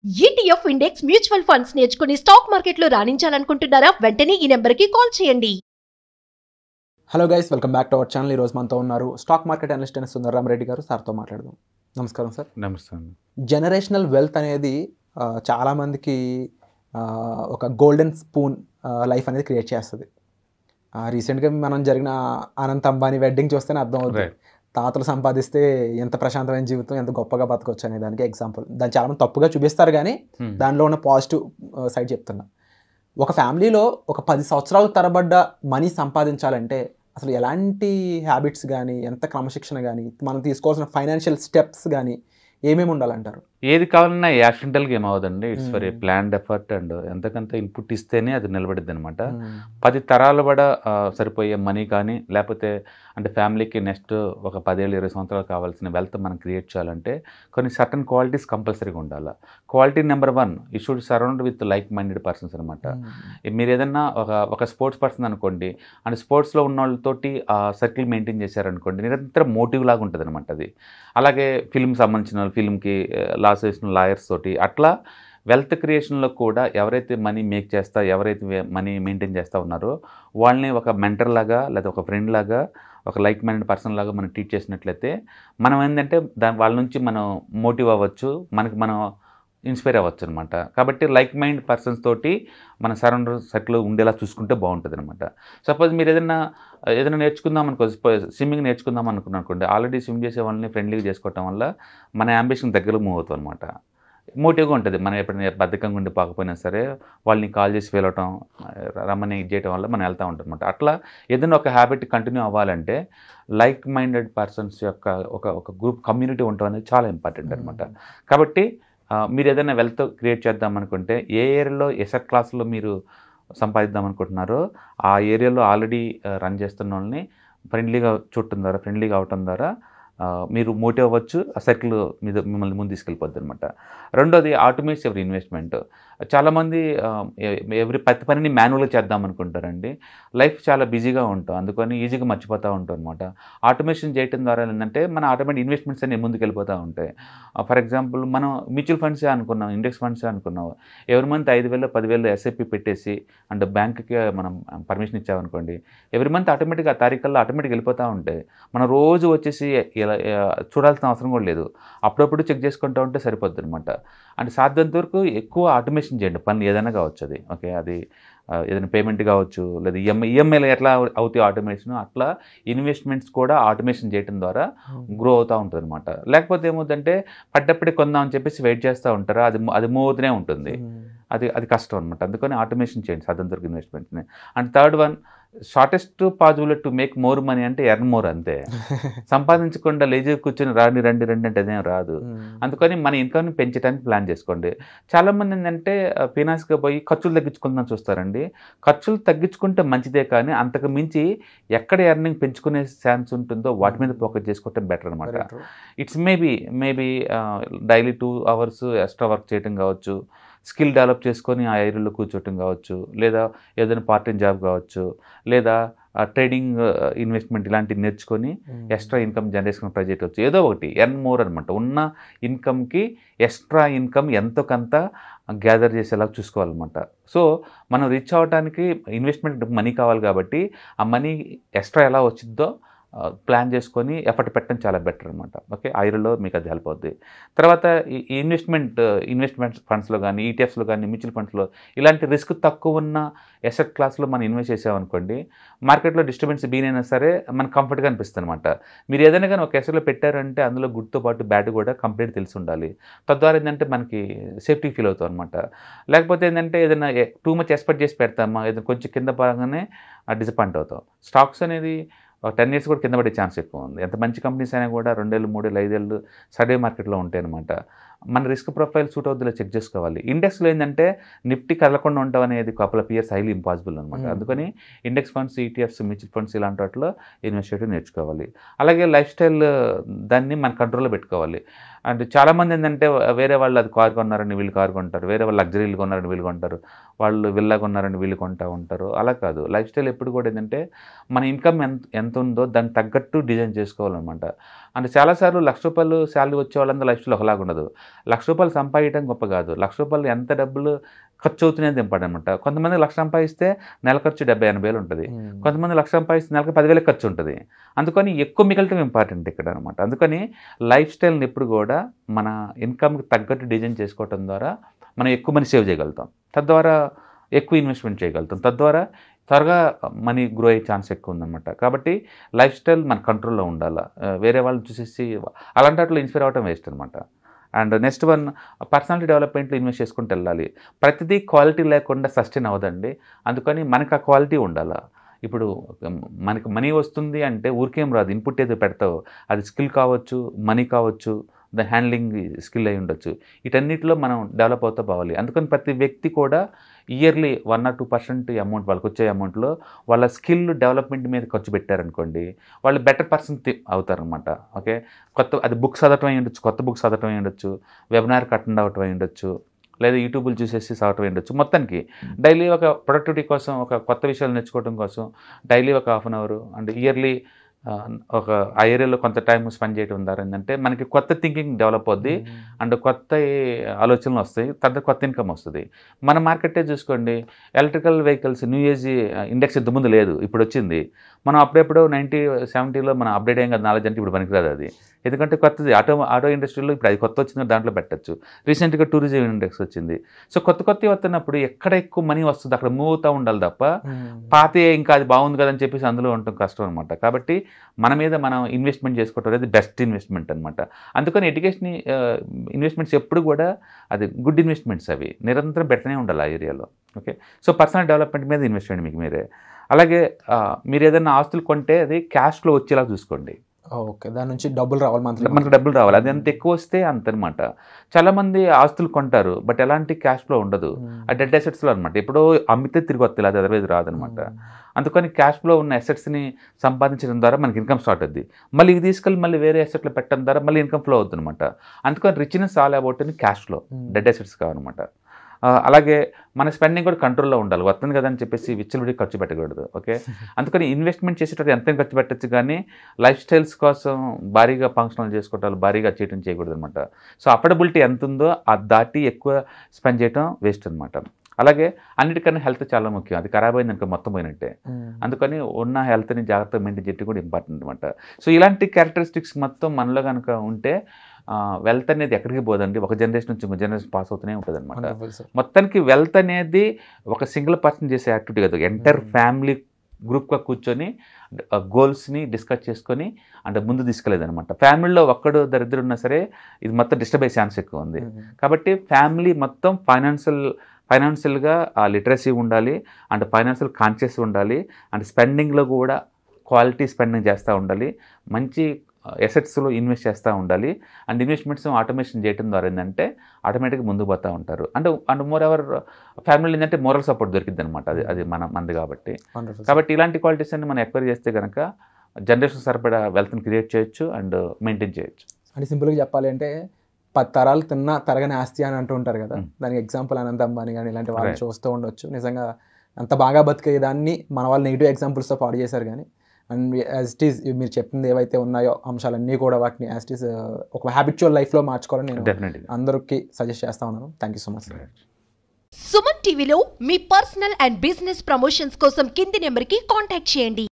ETF index mutual funds నేర్చుకుని stock మార్కెట్లో రాణించాలనుకుంటున్నారా వెంటనే ఈ నెంబర్కి కాల్ చేయండి hello guys welcome back to our channel ఈరోజు మనతో ఉన్నారు స్టాక్ మార్కెట్ అనలిస్ట్ అయిన సుందరరామ్ రెడ్డి గారు సార్తో మాట్లాడదాం నమస్కారం సార్ నమస్తే అండి జనరేషనల్ వెల్త్ అనేది ఆ, చాలామందికి ఆ, ఒక గోల్డెన్ స్పూన్ లైఫ్ అనేది క్రియేట్ చేస్తుంది రీసెంట్గా మనం జరిగిన అనంత్ అంబానీ వెడ్డింగ్ చూస్తేనే అర్థం అవుతుంది రైట్ తాతలు సంపాదిస్తే ఎంత ప్రశాంతమైన జీవితం ఎంత గొప్పగా బతకొచ్చు అనే దానికి ఎగ్జాంపుల్ దాన్ని చాలామంది తప్పుగా చూపిస్తారు కానీ దానిలో ఉన్న పాజిటివ్ సైడ్ చెప్తున్నా ఒక ఫ్యామిలీలో ఒక పది సంవత్సరాలు తరబడ్డ మనీ సంపాదించాలంటే అసలు ఎలాంటి హ్యాబిట్స్ కానీ ఎంత క్రమశిక్షణ కానీ మనం తీసుకోవాల్సిన ఫైనాన్షియల్ స్టెప్స్ కానీ ఏమేమి ఉండాలంటారు ఏది కావాలన్నా యాక్సిడెంటల్గా ఏమవుదండి it's Hmm. For a planned effort and ఎంతకంత ఇన్పుట్ ఇస్తేనే అది నిలబడిద్ది అనమాట పది తరాలు కూడా ఆ, సరిపోయే మనీ కానీ లేకపోతే అంటే ఫ్యామిలీకి నెక్స్ట్ ఒక పదేళ్ళు ఇరవై సంవత్సరాలు కావాల్సిన వెల్త్ మనం క్రియేట్ చేయాలంటే కొన్ని సర్టన్ క్వాలిటీస్ కంపల్సరీగా ఉండాలి క్వాలిటీ నెంబర్ వన్ ఈ should surround with like minded persons అనమాట మీరు ఏదన్నా ఒక ఒక స్పోర్ట్స్ పర్సన్ అనుకోండి అండ్ స్పోర్ట్స్లో ఉన్న వాళ్ళతోటి ఆ సర్కిల్ మెయింటైన్ చేశారనుకోండి నిరంతరం మోటివ్ లాగా ఉంటుంది అనమాట అది అలాగే ఫిల్మ్ సంబంధించిన వాళ్ళు ఫిల్మ్కి లాస్ వేసిన లాయర్స్ తోటి అట్లా వెల్త్ క్రియేషన్లో కూడా ఎవరైతే మనీ మేక్ చేస్తా ఎవరైతే మనీ మెయింటైన్ చేస్తూ ఉన్నారో వాళ్ళని ఒక మెంటర్ లాగా లేదా ఒక ఫ్రెండ్ లాగా ఒక లైక్ మైండెడ్ పర్సన్ లాగా మనం ట్రీట్ చేసినట్లయితే మనం ఏంటంటే దాని వాళ్ళ నుంచి మనం మోటివ్ అవ్వచ్చు మనకి మనం ఇన్స్పైర్ అవ్వచ్చు అనమాట కాబట్టి లైక్ మైండ్ పర్సన్స్ తోటి మన సరౌండ్ సర్కిల్ ఉండేలా చూసుకుంటే బాగుంటుంది అనమాట సపోజ్ మీరు ఏదైనా ఏదైనా నేర్చుకుందాం అనుకో స్విమ్మింగ్ నేర్చుకుందాం అనుకున్నాం అనుకోండి ఆల్రెడీ స్విమ్ చేసే వాళ్ళని ఫ్రెండ్లీగా చేసుకోవటం వల్ల మన అంబిషన్ దగ్గర మూవ్ అవుతాం అనమాట మోటివ్గా ఉంటుంది మనం ఎప్పుడైనా బద్ధకంగా ఉండి పోకపోయినా సరే వాళ్ళని కాల్ చేసి వెళ్ళటం రమ్మని ఇది చేయటం వల్ల మనం వెళ్తూ ఉంటాం అనమాట అట్లా ఏదైనా ఒక హ్యాబిట్ కంటిన్యూ అవ్వాలంటే లైక్ మైండెడ్ పర్సన్స్ యొక్క ఒక ఒక గ్రూప్ కమ్యూనిటీ ఉండటం అనేది చాలా ఇంపార్టెంట్ అనమాట కాబట్టి ఆ, మీరు ఏదైనా వెల్త్ క్రియేట్ చేద్దాం అనుకుంటే ఏ ఏరియాలో ఎసెట్ క్లాస్లో మీరు సంపాదిద్దాం అనుకుంటున్నారో ఆ ఏరియాలో ఆల్రెడీ రన్ చేస్తున్న వాళ్ళని ఫ్రెండ్లీగా చూడటం ద్వారా ఫ్రెండ్లీగా అవటం ద్వారా ఆ, మీరు మోటివ్ అవ్వచ్చు ఆ సర్కిల్ మీద మిమ్మల్ని ముందు తీసుకెళ్ళిపోద్ది అనమాట రెండోది ఆటోమేట్స్ ఎవరి ఇన్వెస్ట్మెంట్ చాలామంది ఎవరి ప్రతి పనిని మాన్యువల్గా చేద్దాం అనుకుంటారండి లైఫ్ చాలా బిజీగా ఉంటాం అందుకని ఈజీగా మర్చిపోతూ ఉంటాం అనమాట ఆటోమేషన్ చేయటం ద్వారా ఏంటంటే మన ఆటోమేటిక్ ఇన్వెస్ట్మెంట్స్ అన్ని ముందుకు వెళ్ళిపోతూ ఉంటాయి ఫర్ ఎగ్జాంపుల్ మనం మ్యూచువల్ ఫండ్సే అనుకున్నాం ఇండెక్స్ ఫండ్సే అనుకున్నాం ఎవరి మంత్ ఐదు వేలు పదివేలు ఎస్ఐపి పెట్టేసి అండ్ బ్యాంక్కి మనం పర్మిషన్ ఇచ్చామనుకోండి ఎవరి మంత్ ఆటోమేటిక్గా ఆ తారీఖుల్లో ఆటోమేటిక్ వెళ్ళిపోతూ ఉంటాయి మనం రోజు వచ్చేసి ఇలా ఆ, చూడాల్సిన అవసరం కూడా లేదు అప్పుడప్పుడు చెక్ చేసుకుంటూ ఉంటే సరిపోద్ది అనమాట అంటే సాధ్యంత వరకు ఎక్కువ ఆటోమేషన్ చేయండి పనులు ఏదైనా కావచ్చు అది ఓకే అది ఆ, ఏదైనా పేమెంట్ కావచ్చు లేదా ఈఎంఐ ఈఎంఐలు ఎట్లా అవుతాయి ఆటోమేషన్ అట్లా ఇన్వెస్ట్మెంట్స్ కూడా ఆటోమేషన్ చేయడం ద్వారా గ్రో అవుతూ ఉంటుంది అనమాట లేకపోతే ఏమవుతుందంటే పడ్డప్పుడే కొందాం అని చెప్పేసి వెయిట్ చేస్తూ ఉంటారు అది అది మూవ్ అవుతూనే ఉంటుంది అది అది కష్టం అనమాట అందుకని ఆటోమేషన్ చేయండి సాధన దొరికి ఇన్వెస్ట్మెంట్ని and third one shortest possible to make more money అంటే ఎర్న్ మోర్ అంతే సంపాదించకుండా లేజీ కూర్చొని రాండి రండి రండి అంటే అదేం రాదు అందుకని మన ఇన్కమ్ని పెంచడానికి ప్లాన్ చేసుకోండి చాలామంది ఏంటంటే ఫినాన్స్గా పోయి ఖర్చులు తగ్గించుకుందాం చూస్తారండి ఖర్చులు తగ్గించుకుంటే మంచిదే కానీ అంతకు మించి ఎక్కడ ఎర్నింగ్ పెంచుకునే ఛాన్స్ ఉంటుందో వాటి మీద ఫోకస్ చేసుకోవటం బెటర్ అనమాట it's maybe maybe daily two hours extra work చేయటం కావచ్చు స్కిల్ డెవలప్ చేసుకొని ఆ ఏరియాలో కూర్చోవటం కావచ్చు లేదా ఏదైనా పార్ట్ టైం జాబ్ కావచ్చు లేదా ట్రేడింగ్ ఇన్వెస్ట్మెంట్ ఇలాంటివి నేర్చుకొని ఎక్స్ట్రా ఇన్కమ్ జనరేషన్ ట్రై చేయవచ్చు ఏదో ఒకటి ఎర్న్ మోర్ అనమాట ఉన్న ఇన్కమ్కి ఎక్స్ట్రా ఇన్కమ్ ఎంతో కొంత గ్యాదర్ చేసేలా చూసుకోవాలన్నమాట సో మనం రీచ్ అవ్వడానికి ఇన్వెస్ట్మెంట్ మనీ కావాలి కాబట్టి ఆ మనీ ఎక్స్ట్రా ఎలా వచ్చిందో ప్లాన్ చేసుకొని ఎఫర్ట్ పెట్టడం చాలా బెటర్ అనమాట ఓకే ఐరలో మీకు అది హెల్ప్ అవుద్ది తర్వాత ఈ ఈ ఇన్వెస్ట్మెంట్ ఇన్వెస్ట్మెంట్ ఫండ్స్లో కానీ ఈటీఎఫ్స్లో కానీ మ్యూచువల్ ఫండ్స్లో ఇలాంటి రిస్క్ తక్కువ ఉన్న ఎసెట్ క్లాస్లో మనం ఇన్వెస్ట్ చేసామనుకోండి మార్కెట్లో డిస్టర్బెన్స్ బీనైనా సరే మనకు కంఫర్ట్గా అనిపిస్తుంది అనమాట మీరు ఏదైనా కానీ ఒక ఎసెట్లో పెట్టారంటే అందులో గుడ్తో పాటు బ్యాడ్ కూడా కంప్లీట్ తెలిసి ఉండాలి తద్వారా ఏంటంటే మనకి సేఫ్టీ ఫీల్ అవుతాం అనమాట లేకపోతే ఏంటంటే ఏదైనా టూ మచ్ ఎక్స్పెక్ట్ చేసి పెడతామా ఏదైనా కొంచెం కింద పరంగానే డిసప్పాయింట్ అవుతాం స్టాక్స్ అనేది ఒక టెన్ ఇయర్స్ కూడా కింద పడే ఛాన్స్ ఎక్కువ ఉంది ఎంత మంచి కంపెనీస్ అయినా కూడా రెండేళ్ళు మూడేళ్ళు ఐదేళ్ళు సర్వే మార్కెట్లో ఉంటాయి అనమాట మన రిస్క్ ప్రొఫైల్ సూట్ అవుతుందో చెక్ చేసుకోవాలి ఇండెక్స్లో ఏంటంటే నిఫ్టీ కదలకుండా ఉండడం అనేది couple of years highly impossible అనమాట Hmm. అందుకని index funds ETFs mutual funds ఇలాంటి వాటిలో ఇన్వెస్ట్ చేయడం నేర్చుకోవాలి అలాగే లైఫ్ స్టైల్ దాన్ని మన కంట్రోల్లో పెట్టుకోవాలి అండ్ చాలామంది ఏంటంటే వేరే వాళ్ళు అది కారు కొన్నారని వీళ్ళు కారు కొంటారు వేరే వాళ్ళు లగ్జరీలు కొన్నారని వీళ్ళు కొంటారు వాళ్ళు విల్లా కొన్నారని వీళ్ళు కొంటా ఉంటారు అలా కాదు లైఫ్ స్టైల్ ఎప్పుడు కూడా ఏంటంటే మన ఇన్కమ్ ఎంత ఎంత ఉందో దానికి తగ్గట్టు డిజైన్ చేసుకోవాలన్నమాట అంటే చాలాసార్లు లక్ష రూపాయలు శాలరీ వచ్చే వాళ్ళందరూ లైఫ్ స్టైల్ ఒకలాగా ఉండదు లక్ష రూపాయలు సంపాదించడం గొప్ప కాదు లక్ష రూపాయలు ఎంత డబ్బులు ఖర్చు అవుతున్నాయి ఇంపార్టెంట్ అనమాట కొంతమంది లక్ష సంపాదిస్తే నెల ఖర్చు డెబ్బై ఎనభై వేలు ఉంటుంది కొంతమంది లక్ష సంపాదిస్తే నెలకు పదివేలకు ఖర్చు ఉంటుంది అందుకని ఎక్కువ మిగలటం ఇంపార్టెంట్ ఇక్కడ అనమాట అందుకని లైఫ్ స్టైల్ని ఎప్పుడు కూడా మన ఇన్కమ్కి తగ్గట్టు డిజైన్ చేసుకోవటం ద్వారా మనం ఎక్కువ మనీ సేవ్ చేయగలుగుతాం తద్వారా ఎక్కువ ఇన్వెస్ట్మెంట్ చేయగలుగుతాం తద్వారా త్వరగా మనీ గ్రో అయ్యే ఛాన్స్ ఎక్కువ ఉందన్నమాట కాబట్టి లైఫ్ స్టైల్ మన కంట్రోల్లో ఉండాలి ఆ, వేరే వాళ్ళు చూసేసి అలాంటి వాటిలో ఇన్స్పైర్ అవ్వడం వేస్ట్ అనమాట అండ్ నెక్స్ట్ వన్ పర్సనాలిటీ డెవలప్మెంట్లో ఇన్వెస్ట్ చేసుకుంటూ వెళ్ళాలి ప్రతిదీ క్వాలిటీ లేకుండా సస్టైన్ అవ్వదండి అందుకని మనకు ఆ క్వాలిటీ ఉండాలి ఇప్పుడు ఉమ్, మనకి మనీ వస్తుంది అంటే ఊరికేం రాదు ఇన్పుట్ ఏదో పెడతావు అది స్కిల్ కావచ్చు మనీ కావచ్చు ద హ్యాండ్లింగ్ స్కిల్ అయి ఉండొచ్చు వీటన్నిటిలో మనం డెవలప్ అవుతా పోవాలి అందుకని ప్రతి వ్యక్తి కూడా yearly one or two percent amount వాళ్ళకి వచ్చే అమౌంట్లో వాళ్ళ స్కిల్ డెవలప్మెంట్ మీద ఖర్చు పెట్టారనుకోండి వాళ్ళు బెటర్ పర్సన్ అవుతారనమాట ఓకే కొత్త అది బుక్స్ చదవటం అయి ఉండొచ్చు కొత్త బుక్స్ చదవటం అయి ఉండొచ్చు వెబినార్ అటెండ్ అవ్వటం అయి ఉండొచ్చు లేదా యూట్యూబ్లు చూసేసి చదవటం అయి ఉండొచ్చు మొత్తానికి డైలీ ఒక ప్రొడక్టివిటీ కోసం ఒక కొత్త విషయాలు నేర్చుకోవడం కోసం డైలీ ఒక half an hour and yearly ఒక ఆ ఏరియాలో కొంత టైం స్పెండ్ చేయడం ద్వారా ఏంటంటే మనకి కొత్త థింకింగ్ డెవలప్ అవుద్ది అండ్ కొత్త ఆలోచనలు వస్తాయి తర్వాత కొత్త ఇన్కమ్ వస్తుంది మన మార్కెటే చూసుకోండి electrical vehicles new age index ఇంతకుముందు లేదు ఇప్పుడు వచ్చింది మనం అప్పుడెప్పుడు నైంటీ సెవెంటీలో మనం అప్డేట్ అయ్యాం కదా నాలెడ్జ్ అంటే ఇప్పుడు పనికిరాదు అది ఎందుకంటే కొత్తది ఆటో ఆటో ఇండస్ట్రీలో ఇప్పుడు అది కొత్త వచ్చింది దాంట్లో పెట్టచ్చు రీసెంట్గా టూరిజం ఇండెక్స్ వచ్చింది సో కొత్త కొత్తవి వస్తున్నప్పుడు ఎక్కడ ఎక్కువ మనీ వస్తుంది అక్కడ మూవ్ అవుతూ ఉండాలి తప్ప పాతే ఇంకా అది బాగుంది కదని చెప్పేసి అందులో ఉండటం కష్టం అనమాట కాబట్టి మన మీద మనం ఇన్వెస్ట్మెంట్ చేసుకోవటం అనేది బెస్ట్ ఇన్వెస్ట్మెంట్ అనమాట అందుకని ఎడ్యుకేషన్ ఇన్వెస్ట్మెంట్స్ ఎప్పుడు కూడా అది గుడ్ ఇన్వెస్ట్మెంట్స్ అవి నిరంతరం పెడుతూనే ఉండాలి ఆ ఏరియాలో ఓకే సో పర్సనల్ డెవలప్మెంట్ మీద ఇన్వెస్ట్ చేయండి మీకు మీరే అలాగే ఆ, మీరు ఏదైనా ఆస్తులు కొంటే అది క్యాష్లో వచ్చేలా చూసుకోండి ఓకే దాని నుంచి డబ్బులు రావాలి మంత్లీ మనకు డబ్బులు రావాలి అది ఎంత ఎక్కువ వస్తే అంత అనమాట చాలామంది ఆస్తులు కొంటారు బట్ ఎలాంటి క్యాష్ ఫ్లో ఉండదు ఆ డెడ్ అసెట్స్లో అనమాట ఎప్పుడో అమ్మితే తిరిగి వస్తుంది అది అదర్వైజ్ రాదనమాట అందుకని క్యాష్ ఫ్లో ఉన్న అసెట్స్ని సంపాదించడం ద్వారా మనకి ఇన్కమ్ స్టార్ట్ అవుద్ది మళ్ళీ ఇది తీసుకెళ్ళి మళ్ళీ వేరే అసెట్లో పెట్టడం ద్వారా మళ్ళీ ఇన్కమ్ ఫ్లో అవుతుంది అనమాట అందుకని రిచ్నెస్ ఆల్ అబౌట్ అని క్యాష్ ఫ్లో డెడ్ అసెట్స్ కావన్నమాట ఆ, అలాగే మన స్పెండింగ్ కూడా కంట్రోల్లో ఉండాలి వస్తుంది కదా అని చెప్పేసి విచ్చలవిడి ఖర్చు పెట్టకూడదు ఓకే అందుకని ఇన్వెస్ట్మెంట్ చేసేటప్పుడు ఎంత ఖర్చు పెట్టచ్చు కానీ లైఫ్ స్టైల్స్ కోసం భారీగా ఫంక్షనల్ చేసుకోవటాలు భారీగా చేయడం చేయకూడదు అనమాట సో అఫోర్డబిలిటీ ఎంత ఉందో ఆ దాటి ఎక్కువ స్పెండ్ చేయడం వేస్ట్ అనమాట అలాగే అన్నిటికన్నా హెల్త్ చాలా ముఖ్యం అది ఖరాబ్ అయింది అనుకో మొత్తం పోయినట్టే అందుకని ఉన్న హెల్త్ని జాగ్రత్తగా మెయింటైన్ చేయడం కూడా ఇంపార్టెంట్ అనమాట సో ఇలాంటి క్యారెక్టరిస్టిక్స్ మొత్తం మనలో కనుక ఉంటే వెల్త్ అనేది ఎక్కడికి పోదండి ఒక జనరేషన్ నుంచి ఇంకో జనరేషన్ పాస్ అవుతూనే ఉంటుంది అనమాట మొత్తానికి వెల్త్ అనేది ఒక సింగిల్ పర్సన్ చేసే యాక్టివిటీ కాదు ఎంటైర్ Hmm. ఫ్యామిలీ గ్రూప్గా కూర్చొని గోల్స్ని డిస్కస్ చేసుకొని అంటే ముందు తీసుకెళ్ళేదన్నమాట ఫ్యామిలీలో ఒక్కడు దరిద్రం ఉన్నా సరే ఇది మొత్తం డిస్టర్బ్ అయ్యే ఛాన్స్ ఎక్కువ ఉంది కాబట్టి ఫ్యామిలీ మొత్తం ఫైనాన్షియల్ ఫైనాన్షియల్గా లిటరసీ ఉండాలి అండ్ ఫైనాన్షియల్ కాన్షియస్ ఉండాలి అండ్ స్పెండింగ్లో కూడా క్వాలిటీ స్పెండింగ్ చేస్తూ ఉండాలి మంచి ఎసెట్స్లో ఇన్వెస్ట్ చేస్తూ ఉండాలి అండ్ ఇన్వెస్ట్మెంట్స్ ఆటోమేషన్ చేయడం ద్వారా ఏంటంటే ఆటోమేటిక్గా ముందుకు పోతూ ఉంటారు and and more ever family ఏంటంటే మోరల్ సపోర్ట్ దొరికింది అనమాట అది అది మన మంది కాబట్టి కాబట్టి ఇలాంటి క్వాలిటీస్ అన్ని మనం ఎక్వైర్ చేస్తే కనుక జనరేషన్ సరిపడా వెల్త్ని క్రియేట్ చేయొచ్చు అండ్ మెయింటైన్ చేయొచ్చు అంటే సింపుల్గా చెప్పాలి అంటే పది తరాలు తిన్నా తరగని ఆస్తి అని అంటూ ఉంటారు కదా Mm. దానికి ఎగ్జాంపుల్ అనంత అంబానీ కానీ ఇలాంటి వాళ్ళని Right. చూస్తూ ఉండొచ్చు నిజంగా అంత బాగా బతికే దాన్ని మన వాళ్ళు నెగిటివ్ ఎగ్జాంపుల్స్తో పాడు చేశారు కానీ అండ్ యాజ్ ఇట్ ఈస్ మీరు చెప్పింది ఏవైతే ఉన్నాయో అంశాలన్నీ కూడా వాటిని యాజ్ ఇట్ ఈస్ ఒక హ్యాబిచువల్ లైఫ్లో మార్చుకోవాలని నేను డెఫినెట్గా అందరికీ సజెస్ట్ చేస్తా ఉన్నాను thank you so much Suman టీవీలో మీ పర్సనల్ అండ్ బిజినెస్ ప్రమోషన్స్ కోసం కింది నెంబర్కి కాంటాక్ట్ చేయండి